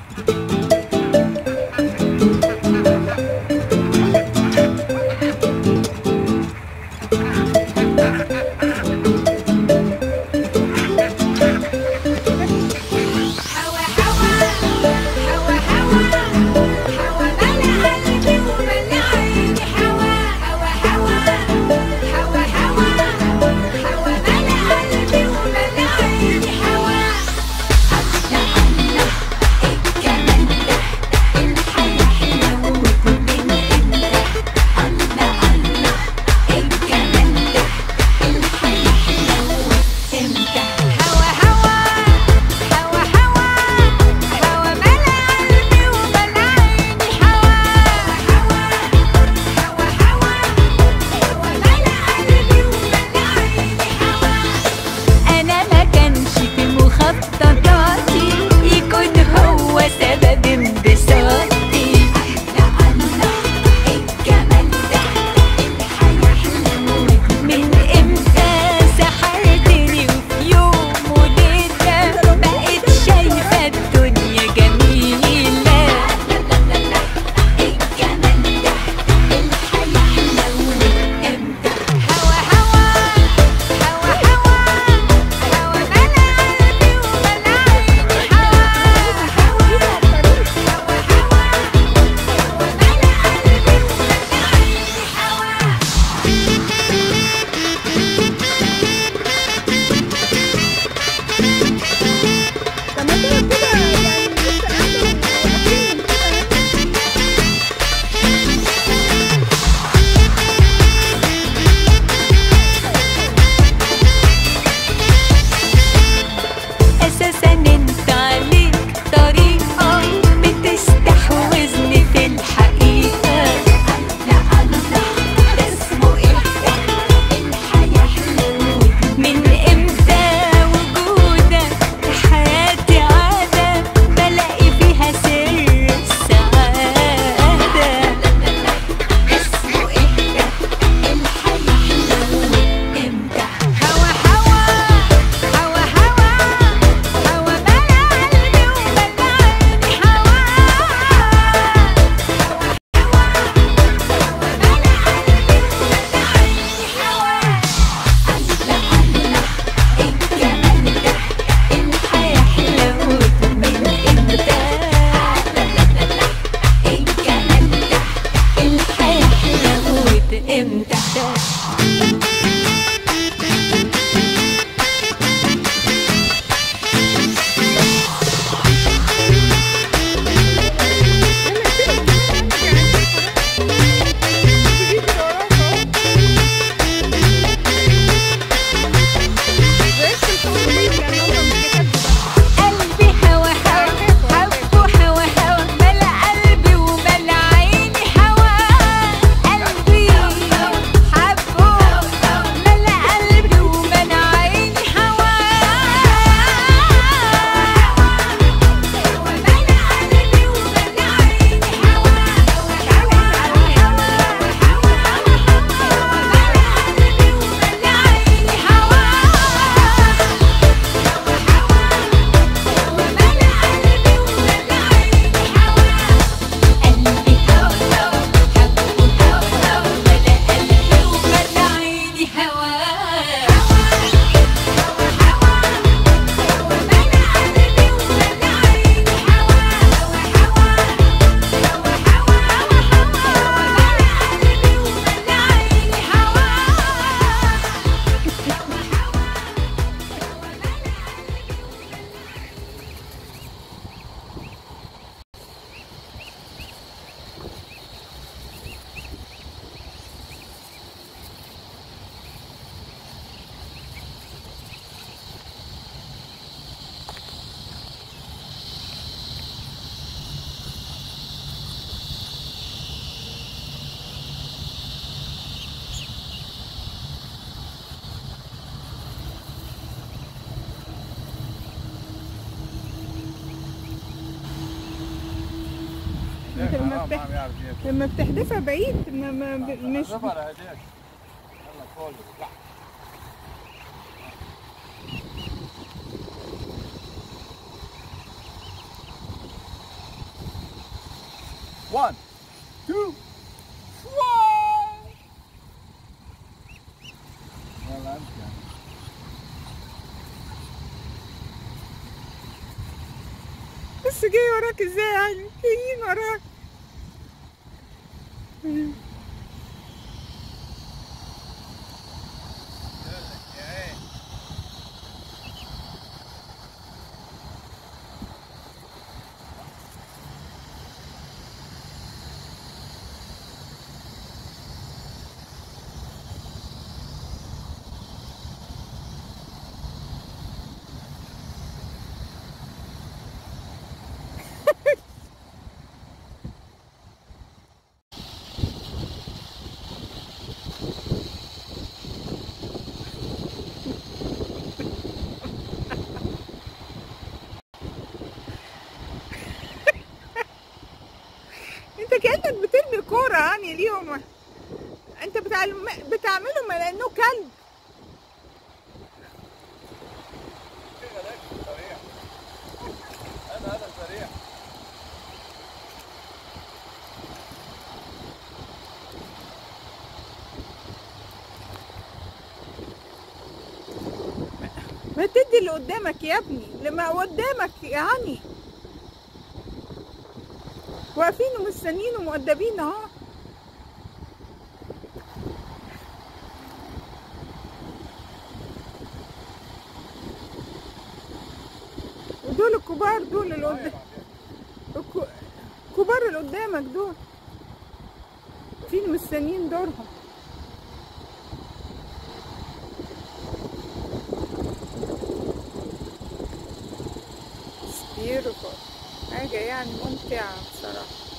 هوا هوا هوا هوا هوا ملا قلبي وملا عيني هوا هوا هوا هوا هوا هوا ملا قلبي وملا عيني هوا الله الله الجمال ده الحياة حلوة من امتى الله الله الجمال ده الحياة حلوة امتى هوا هوا هوا هوا هوا ملا قلبي وملا عيني هوا هوا هوا هوا هوا ملا قلبي وملا عيني هوا انا ما كانش في مخططاتي يكون هو سبب انبساطي الله الله الجمال ده الحياة حلوة من امتى سحرتني وفي يوم وليلة بقيت شايفة الدنيا جميلة الجمال ده الحياة حلوة امتى هوا هوا هوا هوا هوا ملا قلبي وملا عيني هوا هوا هوا هوا هوا ملا قلبي وملا عيني هوا طب ما كده كده يعني لسه قاعدة واقفين من كده اساسا انت عليك طريقة بتستحوذني في الحقيقة الله الله ده اسمه ايه الحياة حلوة من امتى وجودك في حياتي عادة بلاقي فيها سر السعادة اسمه ايه الحياة حلوة امتى هوا هوا هوا هوا هوا ملا قلبي وملا عيني هوا هوا هوا هوا ملا قلبي وملا عيني هوا الله الله الجمال ده الحياة حلوة من امتى الجمال ده الحياة حلوة امتى قلبي هوا هوا حبه هوا هوا ملا قلبي وملا عيني هوا قلبي حبه ملا قلبي وملا عيني هوا ملا قلبي وملا عيني هوا هوا هوا هوا ملا قلبي وملا عيني هوا انت لما بتح... لما بتحدفها بعيد ما ما ب- مش 1 2 1 يلا امشي بس جاي وراك ازاي يعني جايين وراك انت كانك بترمي كوره يعني اليوم انت بتعلم بتعمله ما لانه كلب سريع انا انا سريع ما تدي اللي قدامك يا ابني لما قدامك يعني واقفين ومستنيين ومؤدبين اهو ودول الكبار دول اللي قدام الك- الكبار اللي قدامك دول فين مستنيين دورهم It's beautiful حاجة يعني ممتعة بصراحة